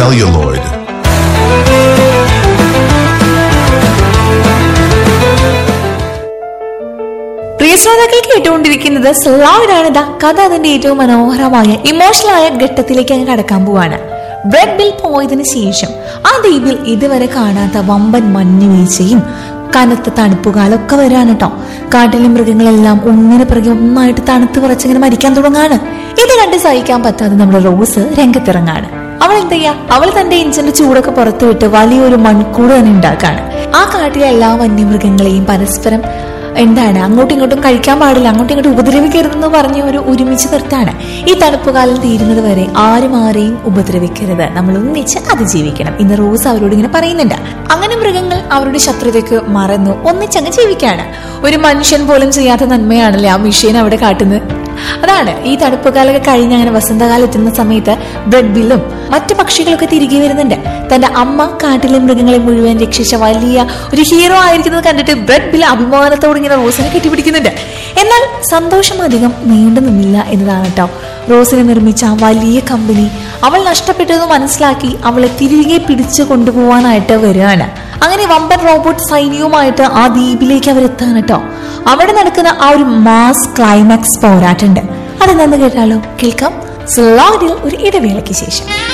celluloid. പ്രിയ ശ്രോതാക്കൾ കേട്ടുകൊണ്ടിരിക്കുന്നത് സ്ലൈഡാണ് the കഥ അതിന്റെ ഏറ്റവും മനോഹരമായ ഇമോഷണൽ ആയ ഘട്ടത്തിലേക്ക് അങ്ങ് കടക്കാൻ പോവാണ് ബ്രെഡ് ബിൽ പോയതിനു ശേഷം ആ ദ്വീപിൽ ഇതുവരെ കാണാത്ത വമ്പൻ മഞ്ഞ് വീഴ്ചയും കനത്ത തണുപ്പുകാലൊക്കെ വരാണ് കേട്ടോ കാട്ടിലെ മൃഗങ്ങളെല്ലാം ഒന്നിനു പിറകെ ഒന്നായിട്ട് തണുത്ത് വിറച്ചിങ്ങനെ മരിക്കാൻ തുടങ്ങാണ് ഇത് കണ്ട് സഹിക്കാൻ പറ്റാതെ നമ്മുടെ റോസ് രംഗത്തിറങ്ങാണ് അവൾ എന്ത് ചെയ്യാ അവൾ തന്റെ ഇഞ്ചിന്റെ ചൂടൊക്കെ പുറത്തു വിട്ട് വലിയൊരു മൺകൂട് തന്നെ ഉണ്ടാക്കാണ് ആ കാട്ടിലെ എല്ലാ വന്യമൃഗങ്ങളെയും പരസ്പരം എന്താണ് അങ്ങോട്ടും ഇങ്ങോട്ടും കഴിക്കാൻ പാടില്ല അങ്ങോട്ടും ഇങ്ങോട്ടും ഉപദ്രവിക്കരുതെന്ന് പറഞ്ഞ് ഒരു ഒരുമിച്ച് നിർത്താണ് ഈ തണുപ്പ് കാലം തീരുന്നത് വരെ ആരും ആരെയും ഉപദ്രവിക്കരുത് നമ്മൾ ഒന്നിച്ച് അതിജീവിക്കണം ഇന്ന് റോസ് അവരോട് ഇങ്ങനെ പറയുന്നുണ്ട് അങ്ങനെ മൃഗങ്ങൾ അവരുടെ ശത്രുതയ്ക്ക് മറന്നു ഒന്നിച്ചങ്ങ് ജീവിക്കാണ് ഒരു മനുഷ്യൻ പോലും ചെയ്യാത്ത നന്മയാണല്ലേ ആ മിഷീൻ അവിടെ കാട്ടുന്നത് അതാണ് ഈ തണുപ്പ് കാലമൊക്കെ കഴിഞ്ഞ് അങ്ങനെ വസന്തകാലം എത്തുന്ന സമയത്ത് ബ്രെഡ് ബില്ലും മറ്റു പക്ഷികളൊക്കെ തിരികെ വരുന്നുണ്ട് തന്റെ അമ്മ കാട്ടിലെ മൃഗങ്ങളെ മുഴുവൻ രക്ഷിച്ച വലിയ ഒരു ഹീറോ ആയിരിക്കുന്നത് കണ്ടിട്ട് ബ്രെഡ് ബിൽ അഭിമാനത്തോട് ഇങ്ങനെ റോസിനെ കെട്ടിപ്പിടിക്കുന്നുണ്ട് എന്നാൽ സന്തോഷം അധികം നീണ്ടു നിന്നില്ല എന്നതാണ് കേട്ടോ റോസിനെ നിർമ്മിച്ച ആ വലിയ കമ്പനി അവൾ നഷ്ടപ്പെട്ടത് മനസ്സിലാക്കി അവളെ തിരികെ പിടിച്ചു കൊണ്ടുപോകാനായിട്ട് വരികയാണ് അങ്ങനെ വമ്പൻ റോബോട്ട് സൈന്യവുമായിട്ട് ആ ദ്വീപിലേക്ക് അവരെത്താണ് കേട്ടോ അവിടെ നടക്കുന്ന ആ ഒരു മാസ് ക്ലൈമാക്സ് പോരാട്ടുണ്ട് അതെന്താന്ന് കേട്ടാലോ കേൾക്കാം സ്ലോഡിൽ ഒരു ഇടവേളയ്ക്ക് ശേഷം